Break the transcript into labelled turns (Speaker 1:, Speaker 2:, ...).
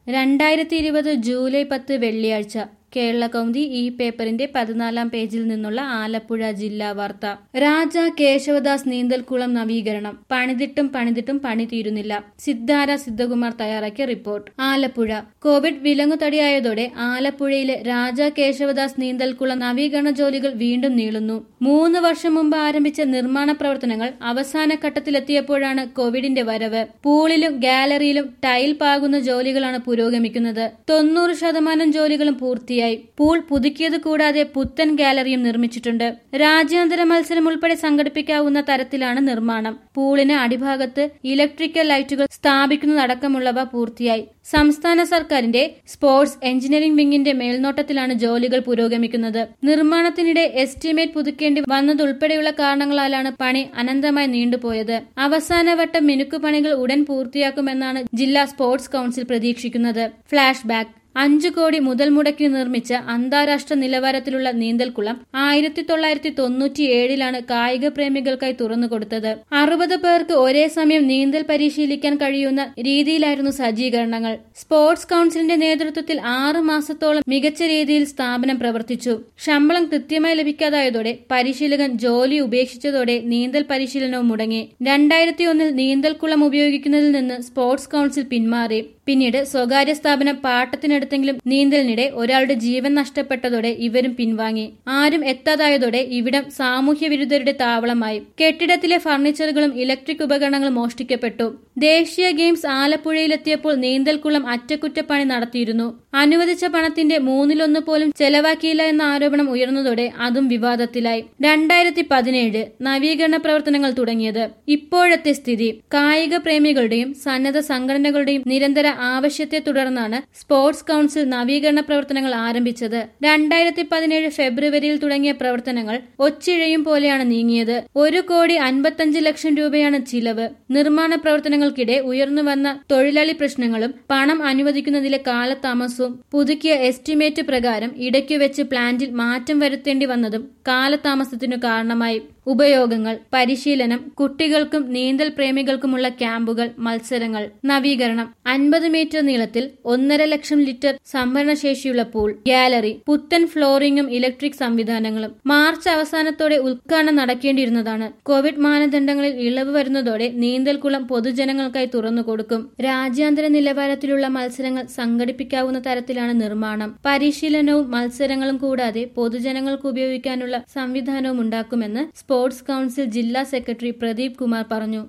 Speaker 1: രണ്ടായിരത്തി ഇരുപത് ജൂലൈ പത്ത് വെള്ളിയാഴ്ച കേരള കൗമുദി ഈ പേപ്പറിന്റെ പതിനാലാം പേജിൽ നിന്നുള്ള ആലപ്പുഴ ജില്ലാ വാർത്ത രാജ കേശവദാസ് നീന്തൽക്കുളം നവീകരണം പണിതിട്ടും പണിതിട്ടും പണി തീരുന്നില്ല സിദ്ധാര സിദ്ധകുമാർ തയ്യാറാക്കിയ റിപ്പോർട്ട് ആലപ്പുഴ കോവിഡ് വിലങ്ങുതടിയായതോടെ ആലപ്പുഴയിലെ രാജ കേശവദാസ് നീന്തൽക്കുളം നവീകരണ ജോലികൾ വീണ്ടും നീളുന്നു മൂന്ന് വർഷം മുമ്പ് ആരംഭിച്ച നിർമ്മാണ പ്രവർത്തനങ്ങൾ അവസാന ഘട്ടത്തിലെത്തിയപ്പോഴാണ് കോവിഡിന്റെ വരവ് പൂളിലും ഗാലറിയിലും ടൈൽ പാകുന്ന ജോലികളാണ് പുരോഗമിക്കുന്നത് തൊണ്ണൂറ് ശതമാനം ജോലികളും പൂർത്തിയായി പൂൾ പുതുക്കിയത് കൂടാതെ പുത്തൻ ഗാലറിയും നിർമ്മിച്ചിട്ടുണ്ട് രാജ്യാന്തര മത്സരം ഉൾപ്പെടെ സംഘടിപ്പിക്കാവുന്ന തരത്തിലാണ് നിർമ്മാണം പൂളിന് അടിഭാഗത്ത് ഇലക്ട്രിക്കൽ ലൈറ്റുകൾ സ്ഥാപിക്കുന്നതടക്കമുള്ളവ പൂർത്തിയായി സംസ്ഥാന സർക്കാരിന്റെ സ്പോർട്സ് എഞ്ചിനീയറിംഗ് വിങ്ങിന്റെ മേൽനോട്ടത്തിലാണ് ജോലികൾ പുരോഗമിക്കുന്നത് നിർമ്മാണത്തിനിടെ എസ്റ്റിമേറ്റ് പുതുക്കേണ്ടി വന്നതുൾപ്പെടെയുള്ള കാരണങ്ങളാലാണ് പണി അനന്തമായി നീണ്ടുപോയത് അവസാനവട്ട മിനുക്കുപണികൾ ഉടൻ പൂർത്തിയാക്കുമെന്നാണ് ജില്ലാ സ്പോർട്സ് കൌൺസിൽ പ്രതീക്ഷിക്കുന്നത് ഫ്ലാഷ് ബാക്ക് അഞ്ചു കോടി മുതൽ മുടക്കി നിർമ്മിച്ച അന്താരാഷ്ട്ര നിലവാരത്തിലുള്ള നീന്തൽക്കുളം ആയിരത്തി തൊള്ളായിരത്തി തൊണ്ണൂറ്റി ഏഴിലാണ് കായിക പ്രേമികൾക്കായി തുറന്നുകൊടുത്തത് അറുപത് പേർക്ക് ഒരേ സമയം നീന്തൽ പരിശീലിക്കാൻ കഴിയുന്ന രീതിയിലായിരുന്നു സജ്ജീകരണങ്ങൾ സ്പോർട്സ് കൌൺസിലിന്റെ നേതൃത്വത്തിൽ ആറ് മാസത്തോളം മികച്ച രീതിയിൽ സ്ഥാപനം പ്രവർത്തിച്ചു ശമ്പളം കൃത്യമായി ലഭിക്കാതായതോടെ പരിശീലകൻ ജോലി ഉപേക്ഷിച്ചതോടെ നീന്തൽ പരിശീലനവും മുടങ്ങി രണ്ടായിരത്തി ഒന്നിൽ നീന്തൽക്കുളം ഉപയോഗിക്കുന്നതിൽ നിന്ന് സ്പോർട്സ് കൌൺസിൽ പിന്മാറി പിന്നീട് സ്വകാര്യ സ്ഥാപനം പാട്ടത്തിനെടുത്തെങ്കിലും നീന്തലിനിടെ ഒരാളുടെ ജീവൻ നഷ്ടപ്പെട്ടതോടെ ഇവരും പിൻവാങ്ങി ആരും എത്താതായതോടെ ഇവിടം സാമൂഹ്യ വിരുദ്ധരുടെ താവളമായി കെട്ടിടത്തിലെ ഫർണിച്ചറുകളും ഇലക്ട്രിക് ഉപകരണങ്ങളും മോഷ്ടിക്കപ്പെട്ടു ദേശീയ ഗെയിംസ് ആലപ്പുഴയിലെത്തിയപ്പോൾ നീന്തൽക്കുളം അറ്റകുറ്റപ്പണി നടത്തിയിരുന്നു അനുവദിച്ച പണത്തിന്റെ മൂന്നിലൊന്ന് പോലും ചെലവാക്കിയില്ല എന്ന ആരോപണം ഉയർന്നതോടെ അതും വിവാദത്തിലായി രണ്ടായിരത്തി പതിനേഴ് നവീകരണ പ്രവർത്തനങ്ങൾ തുടങ്ങിയത് ഇപ്പോഴത്തെ സ്ഥിതി കായിക പ്രേമികളുടെയും സന്നദ്ധ സംഘടനകളുടെയും നിരന്തര ആവശ്യത്തെ തുടർന്നാണ് സ്പോർട്സ് കൌൺസിൽ നവീകരണ പ്രവർത്തനങ്ങൾ ആരംഭിച്ചത് രണ്ടായിരത്തി പതിനേഴ് ഫെബ്രുവരിയിൽ തുടങ്ങിയ പ്രവർത്തനങ്ങൾ ഒച്ചിഴയും പോലെയാണ് നീങ്ങിയത് ഒരു കോടി അൻപത്തഞ്ച് ലക്ഷം രൂപയാണ് ചിലവ് നിർമ്മാണ പ്രവർത്തനങ്ങൾക്കിടെ ഉയർന്നുവന്ന തൊഴിലാളി പ്രശ്നങ്ങളും പണം അനുവദിക്കുന്നതിലെ കാലതാമസവും പുതുക്കിയ എസ്റ്റിമേറ്റ് പ്രകാരം ഇടയ്ക്കുവെച്ച് പ്ലാന്റിൽ മാറ്റം വരുത്തേണ്ടി വന്നതും കാലതാമസത്തിനു കാരണമായി ഉപയോഗങ്ങൾ പരിശീലനം കുട്ടികൾക്കും നീന്തൽ പ്രേമികൾക്കുമുള്ള ക്യാമ്പുകൾ മത്സരങ്ങൾ നവീകരണം അൻപത് മീറ്റർ നീളത്തിൽ ഒന്നര ലക്ഷം ലിറ്റർ സംഭരണശേഷിയുള്ള പൂൾ ഗാലറി പുത്തൻ ഫ്ലോറിംഗും ഇലക്ട്രിക് സംവിധാനങ്ങളും മാർച്ച് അവസാനത്തോടെ ഉദ്ഘാടനം നടക്കേണ്ടിയിരുന്നതാണ് കോവിഡ് മാനദണ്ഡങ്ങളിൽ ഇളവ് വരുന്നതോടെ നീന്തൽക്കുളം പൊതുജനങ്ങൾക്കായി തുറന്നുകൊടുക്കും രാജ്യാന്തര നിലവാരത്തിലുള്ള മത്സരങ്ങൾ സംഘടിപ്പിക്കാവുന്ന തരത്തിലാണ് നിർമ്മാണം പരിശീലനവും മത്സരങ്ങളും കൂടാതെ പൊതുജനങ്ങൾക്ക് ഉപയോഗിക്കാനുള്ള സംവിധാനവും ഉണ്ടാക്കുമെന്ന് സ്പോർട്സ് കൌൺസിൽ ജില്ലാ സെക്രട്ടറി പ്രദീപ് കുമാർ പറഞ്ഞു